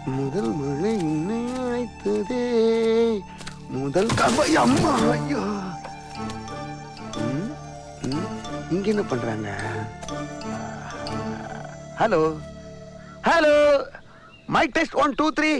முதல் மழை உன்னை அழைத்ததே முதல் கவை அம்மா ஐயோ ம், ம், இங்க என்ன பண்றாங்க hello hello mic test one two three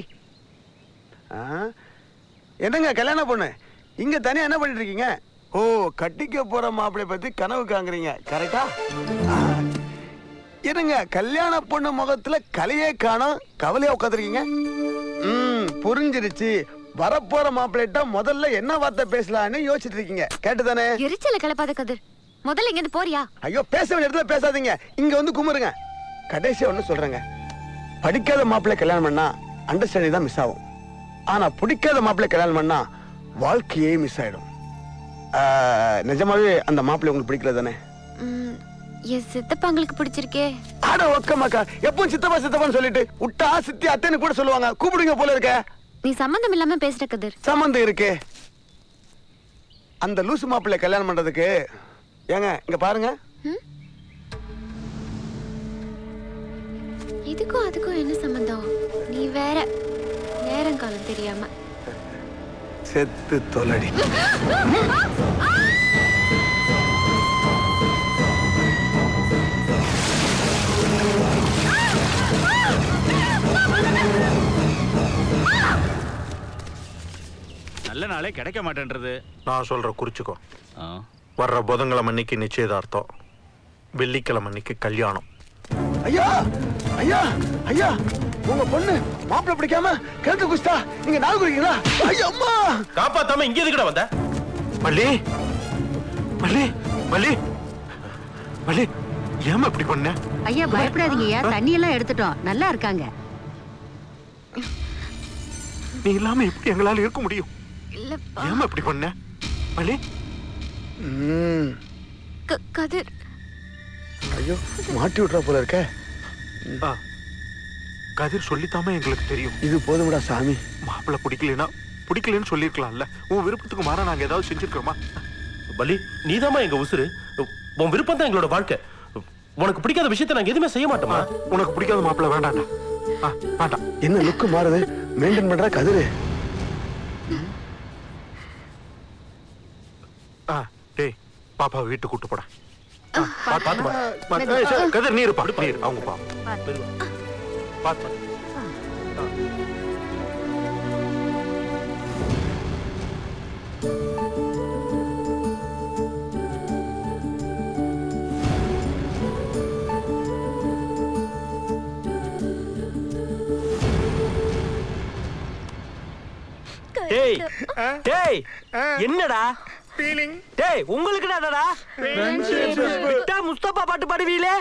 என்னங்க கல்யாண பொண்ணு இங்க தனியா என்ன பண்ணிட்டு இருக்கீங்க ஓ கட்டிக்க போற மாப்பிளை பத்தி கனவு காங்குறீங்க கரெக்டா என்னங்க கல்யாண பொண்ணு முகத்துல கலையே காணோம் கவலையா உட்காந்துருக்கீங்க ம் புரிஞ்சிருச்சு வரப்போற மாப்பிள்ளைட்ட முதல்ல என்ன வார்த்தை பேசலாம்னு யோசிச்சுட்டு இருக்கீங்க கேட்டுதானே எரிச்சல கிளப்பாத கதிர் முதல்ல இங்க இருந்து போறியா ஐயோ பேச வேண்டிய இடத்துல பேசாதீங்க இங்க வந்து குமுறுங்க கடைசியா ஒண்ணு சொல்றேங்க படிக்காத மாப்பிள்ளை கல்யாணம் பண்ணா அண்டர்ஸ்டாண்டிங் தான் மிஸ் ஆகும் ஆனா பிடிக்காத மாப்பிள்ளை கல்யாணம் பண்ணா வாழ்க்கையே மிஸ் ஆயிடும் ஆ, நிஜமாவே அந்த மாப்பிள்ளை உங்களுக்கு பிடிக்கல தானே ம், என் சித்தப்பாங்களுக்கு பிடிச்சிருக்கே ஆட ஒக்கமாக்கா எப்பவும் சித்தப்பா சித்தப்பான்னு சொல்லிட்டு விட்டா சித்தி அத்தைன்னு கூட சொல்லுவாங்க கூப்பிடுங்க போல இருக்க நீ சம்மந்தம் இல்லாம பேசுற கதிர் சம்மந்தம் இருக்கு அந்த லூசு மாப்பிள்ளை கல்யாணம் பண்றதுக்கு ஏங்க இங்க பாருங்க இதுக்கும் அதுக்கும் என்ன சம்பந்தம் நீ வேற நேரங்காலம் தெரியாம செத்து தொலடி நல்ல நாளே கிடைக்க மாட்டேன்றது நான் சொல்ற குறிச்சுக்கோ ஆ. வர்ற புதன்கிழமை அன்னைக்கு நிச்சயதார்த்தம் வெள்ளிக்கிழமை அன்னைக்கு கல்யாணம் ஐயா ஐயா ஐயா உங்க பொண்ணு மாப்பிள்ளை பிடிக்காம கிழக்கு குஸ்தா நீங்க நாள் குடிக்கிறீங்களா ஐயா அம்மா காப்பாத்தாம இங்க எதுக்குடா வந்த மல்லி மல்லி மல்லி மல்லி ஏமா இப்படி பண்ண ஐயா பயப்படாதீங்க ஐயா தண்ணி எல்லாம் எடுத்துட்டோம் நல்லா இருக்காங்க நீ இல்லாம எப்படி எங்களால இருக்க முடியும் இல்லப்பா ஏமா இப்படி பண்ண மல்லி ம், க- கதிர் ஐயோ மாட்டி விட்றா போல இருக்க ஆ, கதிர் சொல்லித்தாம எங்களுக்கு தெரியும் இது போதும்டா சாமி மாப்பிள்ளை பிடிக்கலனா பிடிக்கலன்னு சொல்லிருக்கலாம்ல உன் விருப்பத்துக்கு மாற நாங்க ஏதாவது செஞ்சிருக்கோமா பலி நீதாம்மா எங்க உசுரு உன் விருப்பம் தான் எங்களோட வாழ்க்கை உனக்கு பிடிக்காத விஷயத்தை நாங்க எதுவுமே செய்ய மாட்டோமா உனக்கு பிடிக்காத மாப்பிள்ளை வேண்டாம்டா ஆ, வேண்டாம் என்ன லுக்கு மாறுது மெயின்டைன் பண்றா கதிரு ஆ, டேய் பாப்பா வீட்டுக்கு கூட்டு போடா ஆ, பாத்து- பாத்து பா. பாத்து- ஏய், சரி, கதிர் நீ இருப்பா நீ இரு, அவங்க பா பாத்து டேய் டேய் என்னடா ஃபீலிங் டேய் உங்களுக்கு என்னடா விட்டா முஸ்தபா பாட்டு பாடுவீங்களே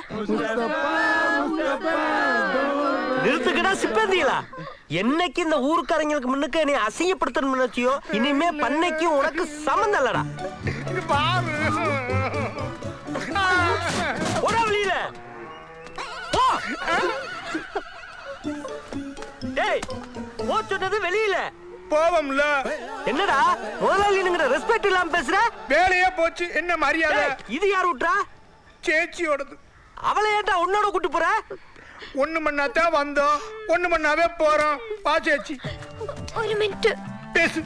நிறுத்துக்கடா சிப்பந்திகளா என்னைக்கு இந்த ஊருக்காரங்களுக்கு முன்னுக்கு நீ அசிங்கப்படுத்தணும் நினைச்சியோ இனிமே பண்ணைக்கும் உனக்கு சம்மந்தம் இல்லடா போடா வெளியில போ டேய் போ சொன்னது வெளியில போவோம்ல என்னடா முதலாளிங்கிற ரெஸ்பெக்ட் இல்லாம பேசுற வேலையே போச்சு என்ன மரியாதை டேய், இது யார் விட்றா சேச்சியோடது அவளை ஏன்டா உன்னோட கூட்டு போற ஒண்ணு மண்ணாத்தான் வந்தோம் ஒண்ணு மண்ணாவே போறோம் பா சேச்சி ഒരു മിനിറ്റ് பேசு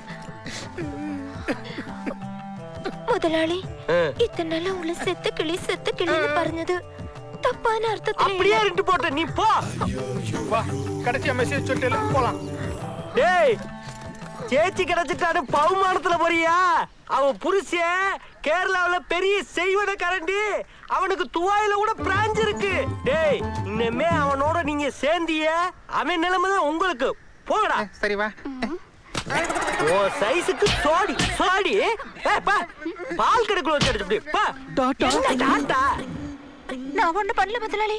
മുതലാളി ഇത്ര നാള ഉള്ള സെത്ത കിളി സെത്ത കിളി എന്ന് പറഞ്ഞത് തപ്പാന അർത്ഥത്തിൽ அப்படியே இருந்து போட்ட நீ போ வா கடைசியா மெசேஜ் சொல்லிட்டு போலாம் டேய் சேச்சி கிடைச்சிட்டாரு பவுமானத்துல போறியா அவன் புருஷன் கேரளாவுல பெரிய செய்வன கரண்டி அவனுக்கு துவாயில கூட பிராஞ்ச் இருக்கு டேய் இனிமே அவனோட நீங்க சேர்ந்திய அவன் நிலைமை தான் உங்களுக்கு போங்கடா சரி வா ஓ சைஸுக்கு சோடி சோடி ஏ, பா பால் கடைக்குள்ள வச்சு அடிச்சு அப்படியே, பா என்ன டாட்டா நான் ஒண்ணு பண்ணல முதலாளி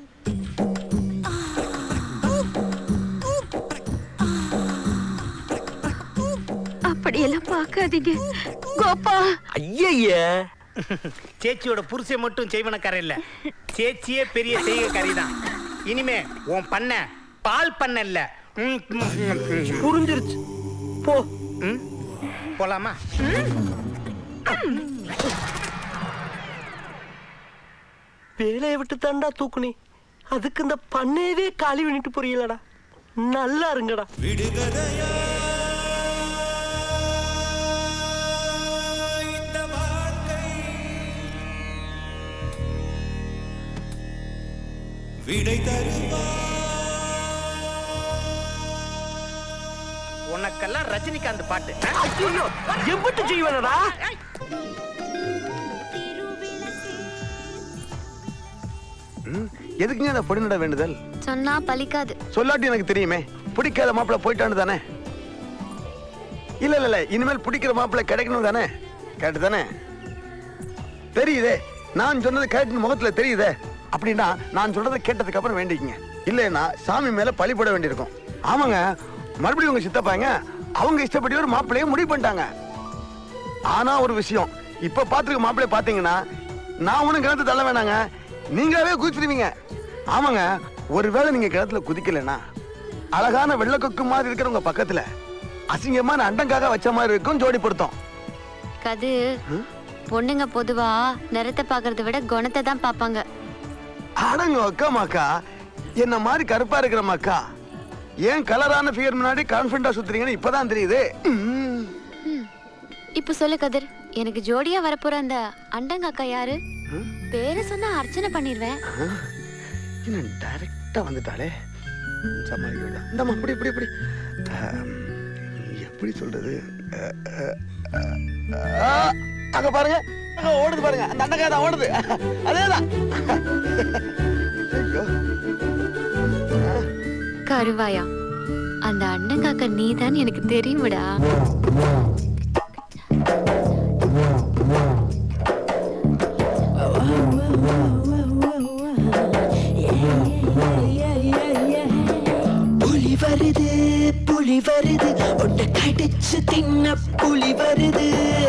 அப்படியெல்லாம் பார்க்காதீங்க கோபா ஐயய்யே சேச்சியோட புருஷன் மட்டும் செய்வனக்காரன் இல்ல சேச்சியே பெரிய செய்கைக்காரி தான் இனிமே உன் பண்ண பால் பண்ண இல்ல ம், ம், ம், ம். புரிஞ்சிருச்சு போ ம்? போலாமா வேலையை விட்டு தாண்டா தூக்குனே அதுக்கு இந்த பண்ணையவே காலி பண்ணிட்டு போறீங்களடா நல்லா இருங்கடா உனக்கெல்லாம் ரஜினிகாந்த் பாட்டு ஐயோ எம்பிட்டு செய்வனடா ம், எதுக்குங்க அந்த பொடி நட வேண்டுதல் சொன்னா பலிக்காது சொல்லாட்டி எனக்கு தெரியுமே பிடிக்காத மாப்பிள்ளை போயிட்டான்னு தானே இல்ல இல்ல இல்ல இனிமேல் பிடிக்கிற மாப்பிள்ளை கிடைக்கணும் தானே கேட்டு தானே தெரியுதே நான் சொன்னது கேட்டு முகத்துல தெரியுதே அப்படின்னா நான் சொல்றதை கேட்டதுக்கு அப்புறம் வேண்டிக்கங்க இல்லைன்னா சாமி மேல பழி போட வேண்டியிருக்கும் ஆமாங்க மறுபடியும் உங்க சித்தப்பாங்க அவங்க இஷ்டப்படி ஒரு மாப்பிள்ளைய முடிவு பண்ணிட்டாங்க ஆனா ஒரு விஷயம் இப்ப பாத்துருக்க மாப்பிள்ளைய பாத்தீங்கன்னா நான் ஒண்ணும் கிணத்து தள்ள வேணாங்க நீங்களாவே குதிச்சிருவீங்க ஆமாங்க ஒருவேளை நீங்க கிணத்துல குதிக்கலைன்னா அழகான வெள்ளக்கொக்கு மாதிரி இருக்கிற உங்க பக்கத்துல அசிங்கமான அண்டங்காக வச்ச மாதிரி இருக்கும் ஜோடி பொருத்தம் கது பொண்ணுங்க பொதுவா நிறத்தை பாக்குறத விட குணத்தை தான் பாப்பாங்க அடங்க அக்கா மாக்கா என்ன மாதிரி கருப்பா இருக்கிற மக்கா ஏன் கலரான ஃபிகர் முன்னாடி கான்ஃபிடண்டா சுத்துறீங்கன்னு இப்பதான் தெரியுது ம். இப்ப சொல்லு கதிர் எனக்கு ஜோடியா வரப்போற அந்த அண்டங்காக்கா யாரு பேரை சொன்னா அர்ச்சனை பண்ணிடுவேன் என்ன டைரக்டா வந்துட்டாளே சமாளிக்க வேண்டாம் இந்தம்மா இப்படி இப்படி இப்படி ஆம், எப்படி சொல்றது அஹ், அஹ், அஹ், ஆ, அங்க பாருங்க அங்க ஓடுது பாருங்க அந்த அண்ணக்காய் தான் ஓடுது அதேதான் ஐயோ கருவாயா அந்த அண்டங்காக்கா நீதான் எனக்கு தெரியுமடா புலி வருது புலி வருது உன்னை கடிச்சு தின்ன புலி வருது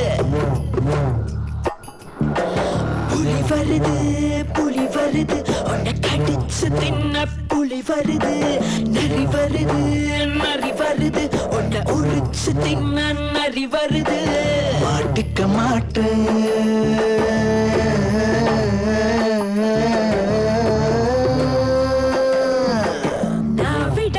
புலி வருது புலி வருது உன்னை கடிச்சு தின்ன புலி வருது நரி வருது நரி வருது உன்னை உரிச்சு தின்ன நரி வருது மாட்டிக்க மாட்டேன் நான் விட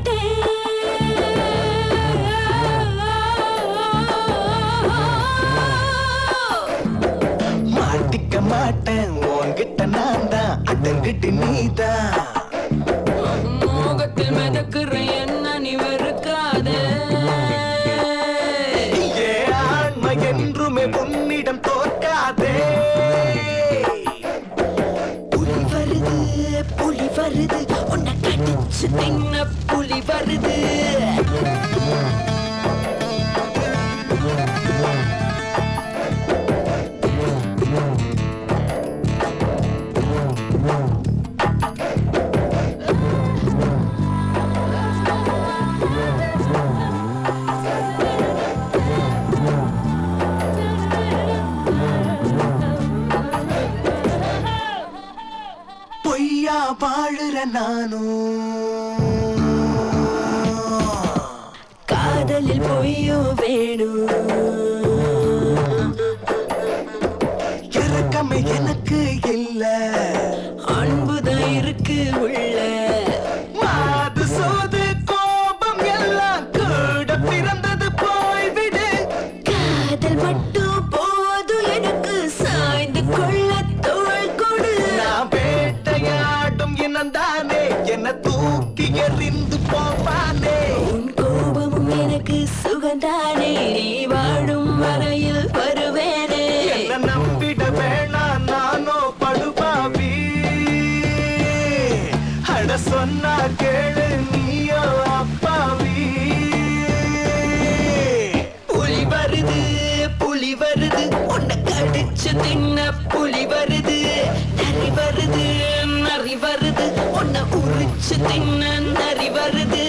மாட்டேன் மாட்டிக்க மாட்டேன் உன்கிட்ட நான் தான் அடங்கிட்டு நீதான் மோகத்தில் மிதக்குற என்ன நீ வெறுக்காத ஏ ஆண்மை என்றுமே உன்னிடம் தோற்காதே புலி வருது புலி வருது உன்னை கடிச்சு தின்ன புலி வருது பொய்யா வாழுற நானும் காதலில் பொய்யும் வேணும் இறக்கமே எனக்கு இல்ல அன்புதான் இருக்கு உள்ள மாது சோது கோபம் எல்லாம் கூட பிறந்தது போய்விடு காதல் மட்டும் போதும் எனக்கு சாய்ந்து கொள்ள தோள் கொடு நான் வேட்டையாடும் இனந்தானே என்ன தூக்கி எறிந்து போவானே உன் கோபமும் எனக்கு சுகந்தானே நீ வாழும் வரையில் வருவேனே என்ன நம்பிட வேணாம் நானோ படுபாவி அட சொன்னா கேளு நீயோ அப்பாவி புலி வருது புலி வருது உன்னை கடிச்சு தின்ன புலி வருது நரி வருது நரி வருது உன்னை உரிச்சு தின்ன நரி வருது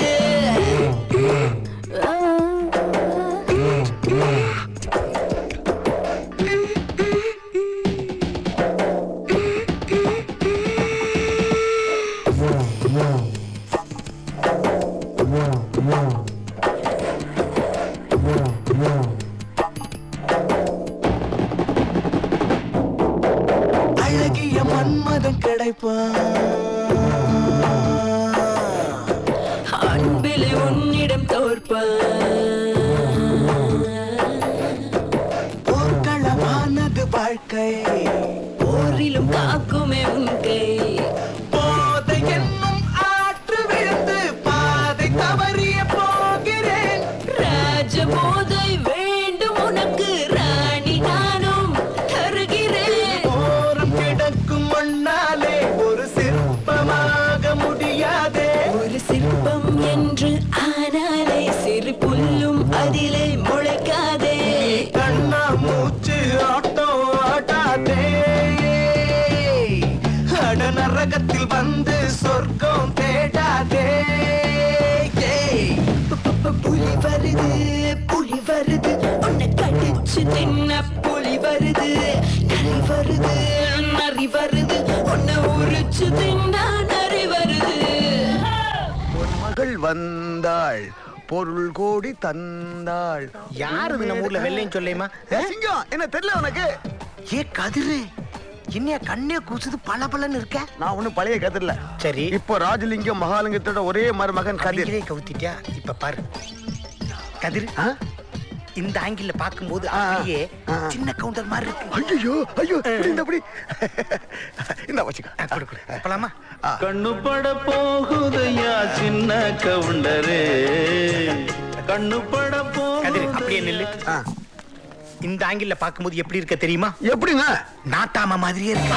அழகிய மன்மதன் கிடைப்பான் சொர்க்கம் தேடாதே ஏய். பு- பு- பு- புலி வருது புலி வருது உன்னை கடிச்சு தின்ன புலி வருது நரி வருது நரி வருது உன்னை உரிச்சு தின்ன நரி வருது உன் மகள் வந்தாள் பொருள் கோடி தந்தாள் யார் இது நம்ம ஊர்ல வெள்ளையும் சொல்லேமா ஏ, சிங்கம் என்ன தெரியல உனக்கு ஏ கதிரு என்னைய கண்ணே கூசுது பல இருக்க நான் ஒண்ணும் பழைய கதிரல சரி இப்போ ராஜலிங்கம் மகாலிங்கத்தோட ஒரே மருமகன் கதிர் கதிரே கவுத்திட்டியா இப்ப பாரு கதிர் இந்த ஆங்கிள் பார்க்கும்போது அப்படியே சின்ன கவுண்டர் மாதிரி இருக்கு ஐயோ ஐயோ இந்த அப்படி இந்த வச்சுக்க கொடு கொடு போலாமா கண்ணு பட போகுதையா சின்ன கவுண்டரே கண்ணு பட கதிர் அப்படியே நில்லு இந்த ஆங்கிள் பார்க்கும்போது எப்படி இருக்க தெரியுமா எப்படிங்க நாட்டாம மாதிரியே இருக்க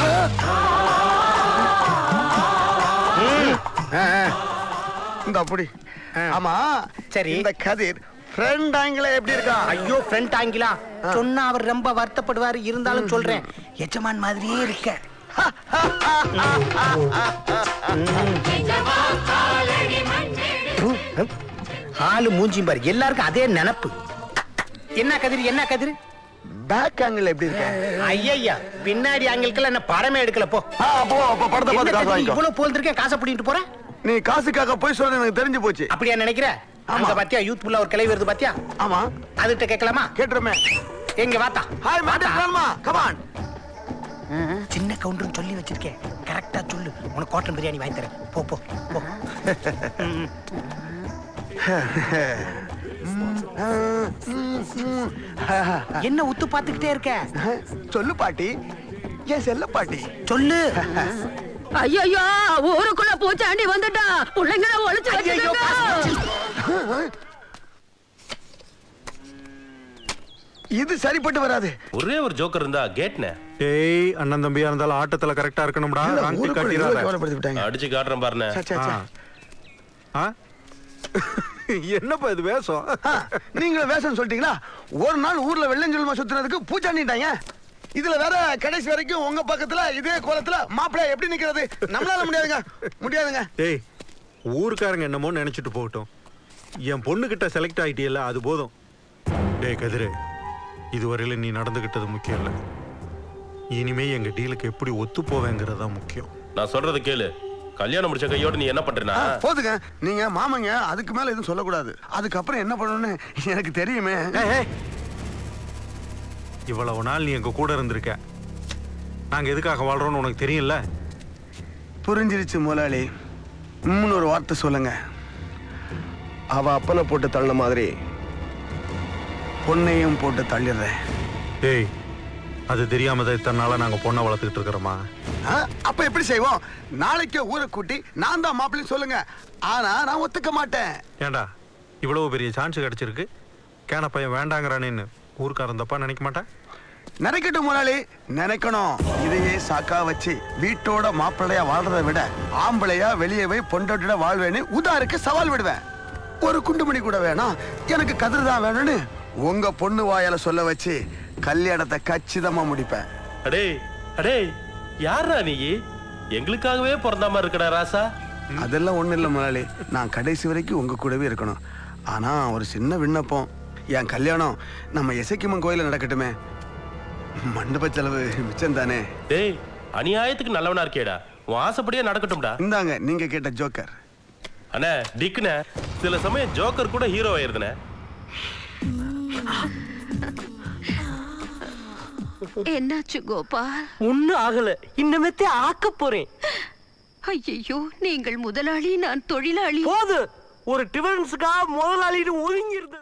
இந்த அப்படி ஆமா சரி இந்த கதிர் ஃப்ரெண்ட் ஆங்கில எப்படி இருக்கா ஐயோ ஃப்ரெண்ட் ஆங்கிலா சொன்னா அவர் ரொம்ப வருத்தப்படுவாரு இருந்தாலும் சொல்றேன் எஜமான் மாதிரியே இருக்க ஆளு மூஞ்சியும் பாரு எல்லாருக்கும் அதே நினப்பு என்ன கதிர் என்ன கதிர் பேக் ஆங்கிள் எப்படி இருக்க ஐயா பின்னாடி ஆங்கிள்க்கெல்லாம் என்ன படமே எடுக்கல போ அப்போ அப்போ படத்தை பார்த்து என்ன காசு கதிர், வாங்கிக்கோ. இவ்வளவு போல் இருக்கேன் காசை பிடிக்கிட்டு போற நீ காசுக்காக போய் சொல்றது எனக்கு தெரிஞ்சு போச்சு அப்படியா நினைக்கிற அங்க பாத்தியா யூத் ஃபுல்லா ஒரு கிளை வருது பாத்தியா ஆமா அதுகிட்ட கேட்கலாமா கேட்டுருமே எங்க வாத்தா ஹாய் மேடம் வேணுமா கமான் சின்ன கவுண்டர்னு சொல்லி வச்சிருக்கேன் கரெக்டா சொல்லு உனக்கு காட்டன் பிரியாணி வாங்கி தரேன் போ போ போ ம். என்ன உத்து பாத்துக்கிட்டே இருக்க சொல்லு பாட்டி என் செல்ல பாட்டி சொல்லு ஐயோ ஊருக்குள்ள பூச்சாண்டி வந்துட்டா பிள்ளைங்களை ஒளிச்சு வச்சுக்கோங்க இது சரிப்பட்டு வராது ஒரே ஒரு ஜோக்கர் இருந்தா கேட்னே டேய் அண்ணன் தம்பியா இருந்தாலும் ஆட்டத்துல கரெக்டா இருக்கணும்டா இல்ல, ராங்கி ஊருக்குள்ள கட்டிடாத இவ்வளவு கேவலப்படுத்தி விட்டாங்க. அடிச்சு காட்டுறேன் பாருண்ணே சே, சே, சே. ஆ? என்னப்பா இது வேஷம் நீங்களும் வேஷம் சொல்லிட்டீங்களா ஒரு நாள் ஊர்ல வெள்ளஞ்சொல்மா சுத்துறதுக்கு பூச்சாண்டிட்டாங்க இதுல வேற கடைசி வரைக்கும் உங்க பக்கத்துல இதே கோலத்துல மாப்பிள்ளை எப்படி நிக்கிறது நம்மளால முடியாதுங்க முடியாதுங்க டேய் ஊருக்காரங்க என்னமோ நினைச்சிட்டு போகட்டும் என் பொண்ணு கிட்ட செலக்ட் ஆயிட்டியல்ல அது போதும் டேய் கதிரு இதுவரையில நீ நடந்துகிட்டது முக்கியம் இல்ல இனிமே எங்க டீலுக்கு எப்படி ஒத்து போவேங்கிறது தான் முக்கியம் நான் சொல்றது கேளு கல்யாணம் முடிச்ச கையோட நீ என்ன பண்றனா போதுங்க நீங்க மாமங்க அதுக்கு மேல எதுவும் சொல்லக்கூடாது அதுக்கப்புறம் என்ன பண்ணணும்னு எனக்கு தெரியுமே இவ்வளவு நாள் நீ எங்க கூட இருந்திருக்க நாங்க எதுக்காக வாழ்றோம்னு உனக்கு தெரியும்ல புரிஞ்சிருச்சு முதலாளி உம்முன்னு ஒரு வார்த்தை சொல்லுங்க அவ அப்பனை போட்டு தள்ளின மாதிரி பொண்ணையும் போட்டு தள்ளிடுறேன் டேய் அது தெரியாம தான் இத்தனை நாளா நாங்க பொண்ணை வளர்த்துக்கிட்டு இருக்கிறோமா ஆ? அப்ப எப்படி செய்வோம் நாளைக்கே ஊரை கூட்டி நான் தான் மாப்பிள்ளை சொல்லுங்க ஆனா நான் ஒத்துக்க மாட்டேன் ஏண்டா இவ்வளவு பெரிய சான்ஸ் கிடைச்சிருக்கு கேன பையன் வேண்டாங்கிறானேன்னு ஊருக்காரன் தப்பா நினைக்க மாட்டேன் நினைக்கட்டும் முதலாளி நினைக்கணும் இதையே சாக்கா வச்சு வீட்டோட மாப்பிள்ளையா வாழ்றதை விட ஆம்பளையா வெளியே போய் பொண்டாட்டியோட வாழ்வேன்னு உதாருக்கு சவால் விடுவேன் ஒரு குண்டுமணி கூட வேணாம் எனக்கு கதிர் தான் வேணும்னு உங்க பொண்ணு வாயால சொல்ல வச்சு கல்யாணத்தை கச்சிதமா முடிப்பேன் அடே அடே யாரா நீ எங்களுக்காகவே பிறந்த மாதிரி இருக்கடா ராசா அதெல்லாம் ஒண்ணும் இல்ல முதலாளி நான் கடைசி வரைக்கும் உங்க கூடவே இருக்கணும் ஆனா ஒரு சின்ன விண்ணப்பம் என் கல்யாணம் நம்ம இசைக்குமன் கோயில நடக்கட்டுமே மண்டப செலவு மிச்சம் தானே டேய் அநியாயத்துக்கு நல்லவனா இருக்கேடா உன் ஆசைப்படியே நடக்கட்டும்டா இந்தாங்க நீங்க கேட்ட ஜோக்கர் அண்ணே டிக்குண்ணே சில சமயம் ஜோக்கர் கூட ஹீரோ ஆயிருதுண்ணே என்னாச்சு கோபால் ஒண்ணும் ஆகல இன்னமேத்தே ஆக்க போறேன் ஐயோ நீங்கள் முதலாளி நான் தொழிலாளி போது ஒரு டிஃபரன்ஸுக்காக முதலாளின்னு ஒதுங்கிருது